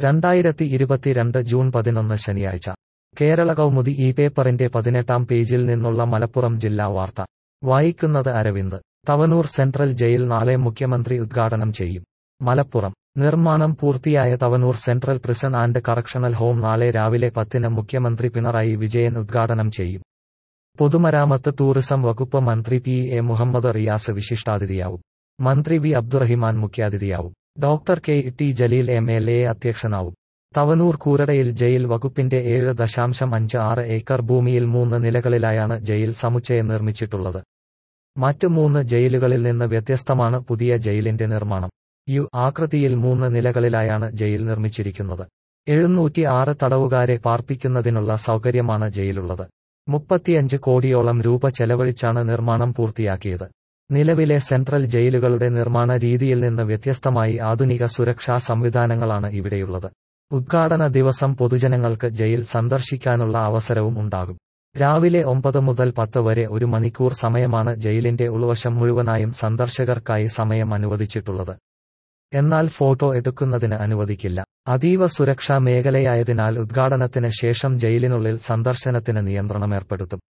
രണ്ടായിരത്തി ഇരുപത്തിരണ്ട് ജൂൺ പതിനൊന്ന് ശനിയാഴ്ച കേരള കൗമുദി ഈ പേപ്പറിന്റെ പതിനെട്ടാം പേജിൽ നിന്നുള്ള മലപ്പുറം ജില്ലാ വാർത്ത വായിക്കുന്നത് അരവിന്ദ് തവനൂർ സെൻട്രൽ ജയിൽ നാളെ മുഖ്യമന്ത്രി ഉദ്ഘാടനം ചെയ്യും മലപ്പുറം നിർമ്മാണം പൂർത്തിയായ Tavanur central prison and correctional home നാളെ രാവിലെ പത്തിന് മുഖ്യമന്ത്രി പിണറായി വിജയൻ ഉദ്ഘാടനം ചെയ്യും പൊതുമരാമത്ത് ടൂറിസം വകുപ്പ് മന്ത്രി പി എ മുഹമ്മദ് റിയാസ് വിശിഷ്ടാതിഥിയാവും മന്ത്രി വി അബ്ദുറഹിമാൻ മുഖ്യാതിഥിയാവും doctor K T Jaleel M L A അധ്യക്ഷനാവും തവനൂർ കൂരടയിൽ ജയിൽ വകുപ്പിന്റെ ഏഴ് ദശാംശം അഞ്ച് ആറ് ഏക്കർ ഭൂമിയിൽ മൂന്ന് നിലകളിലായാണ് ജയിൽ സമുച്ചയം നിർമ്മിച്ചിട്ടുള്ളത് മറ്റ് മൂന്ന് ജയിലുകളിൽ നിന്ന് വ്യത്യസ്തമാണ് പുതിയ ജയിലിന്റെ നിർമ്മാണം യു ആകൃതിയിൽ മൂന്ന് നിലകളിലായാണ് ജയിൽ നിർമ്മിച്ചിരിക്കുന്നത് എഴുന്നൂറ്റി ആറ് തടവുകാരെ പാർപ്പിക്കുന്നതിനുള്ള സൗകര്യമാണ് ജയിലുള്ളത് മുപ്പത്തിയഞ്ച് കോടിയോളം രൂപ ചെലവഴിച്ചാണ് നിർമ്മാണം പൂർത്തിയാക്കിയത് നിലവിലെ സെൻട്രൽ ജയിലുകളുടെ നിർമ്മാണ രീതിയിൽ നിന്ന് വ്യത്യസ്തമായി ആധുനിക സുരക്ഷാ സംവിധാനങ്ങളാണ് ഇവിടെയുള്ളത് ഉദ്ഘാടന ദിവസം പൊതുജനങ്ങൾക്ക് ജയിൽ സന്ദർശിക്കാനുള്ള അവസരവും ഉണ്ടാകും രാവിലെ ഒമ്പത് മുതൽ പത്ത് വരെ ഒരു മണിക്കൂർ സമയമാണ് ജയിലിന്റെ ഉൾവശം മുഴുവനായും സന്ദർശകർക്കായി സമയം അനുവദിച്ചിട്ടുള്ളത് എന്നാൽ ഫോട്ടോ എടുക്കുന്നതിന് അനുവദിക്കില്ല അതീവ സുരക്ഷാ മേഖലയായതിനാൽ ഉദ്ഘാടനത്തിന് ശേഷം ജയിലിനുള്ളിൽ സന്ദർശനത്തിന് നിയന്ത്രണമേർപ്പെടുത്തും